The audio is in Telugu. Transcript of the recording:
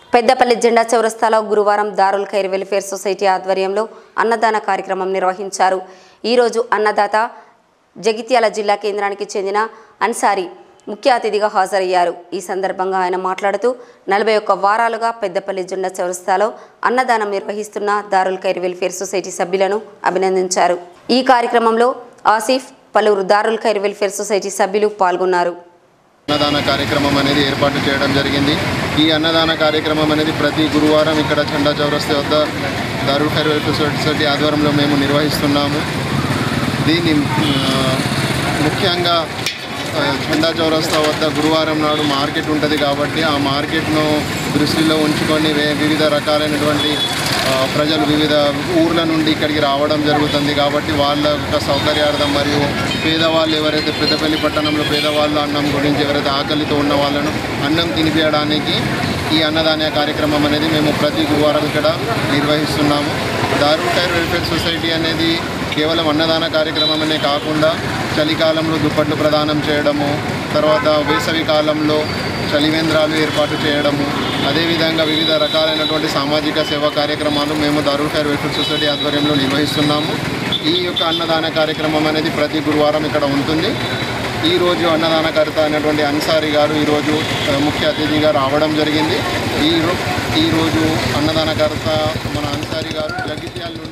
పెద్దపల్లి జెండా చౌరస్తాలో గురువారం దారుల్ ఖైర్ వెల్ఫేర్ సొసైటీ ఆధ్వర్యంలో అన్నదాన కార్యక్రమం నిర్వహించారు ఈరోజు అన్నదాత జగిత్యాల జిల్లా కేంద్రానికి చెందిన అన్సారీ ముఖ్య అతిథిగా హాజరయ్యారు ఈ సందర్భంగా ఆయన మాట్లాడుతూ నలభై ఒక్క వారాలుగా పెద్దపల్లి జెండా చౌరస్తాలో అన్నదానం నిర్వహిస్తున్న దారుల్ ఖైర్ వెల్ఫేర్ సొసైటీ సభ్యులను అభినందించారు ఈ కార్యక్రమంలో ఆసిఫ్ పలువురు దారుల్ ఖైర్ వెల్ఫేర్ సొసైటీ సభ్యులు పాల్గొన్నారు అన్నదాన కార్యక్రమం అనేది ఏర్పాటు చేయడం జరిగింది ఈ అన్నదాన కార్యక్రమం అనేది ప్రతి గురువారం ఇక్కడ చండా చౌరస్తా వద్ద దారుల్ ఖైర్ వెల్ఫేర్ సొసైటీ ఆధ్వర్యంలో మేము నిర్వహిస్తున్నాము దీన్ని ఆ, ముఖ్యంగా ఆ, చండా చౌరస్తా వద్ద గురువారం నాడు మార్కెట్ ఉంటుంది కాబట్టి ఆ మార్కెట్ను దృష్టిలో ఉంచుకొని వే- వివిధ రకాలైనటువంటి ఆ, ప్రజలు వివిధ ఊర్ల నుండి ఇక్కడికి రావడం జరుగుతుంది కాబట్టి వాళ్ళ యొక్క సౌకర్యార్థం మరియు పేదవాళ్ళు ఎవరైతే పెద్దపల్లి పట్టణంలో పేదవాళ్ళు అన్నం గురించి ఎవరైతే ఆకలితో ఉన్న వాళ్ళను అన్నం తినిపించడానికి ఈ అన్నదాన కార్యక్రమం అనేది మేము ప్రతి గురువారం ఇక్కడ నిర్వహిస్తున్నాము దారుల్ టైర్ వెల్ఫేర్ సొసైటీ అనేది కేవలం అన్నదాన కార్యక్రమం అనే కాకుండా చలికాలంలో దుప్పట్లు ప్రదానం చేయడము తర్వాత వేసవి కాలంలో చలివేంద్రాలు ఏర్పాటు చేయడము అదేవిధంగా వివిధ రకాలైనటువంటి సామాజిక సేవా కార్యక్రమాలు మేము దారుల్ ఖైర్ వెల్ఫేర్ సొసైటీ ఆధ్వర్యంలో నిర్వహిస్తున్నాము ఈ యొక్క అన్నదాన కార్యక్రమం అనేది ప్రతి గురువారం ఇక్కడ ఉంటుంది ఈరోజు అన్నదానకర్త అయినటువంటి అన్సారి గారు ఈరోజు ఆ, ముఖ్య అతిథిగా రావడం జరిగింది ఈ రో- ఈరోజు అన్నదానకర్త మన అన్సారి గారు జగిత్యాల నుండి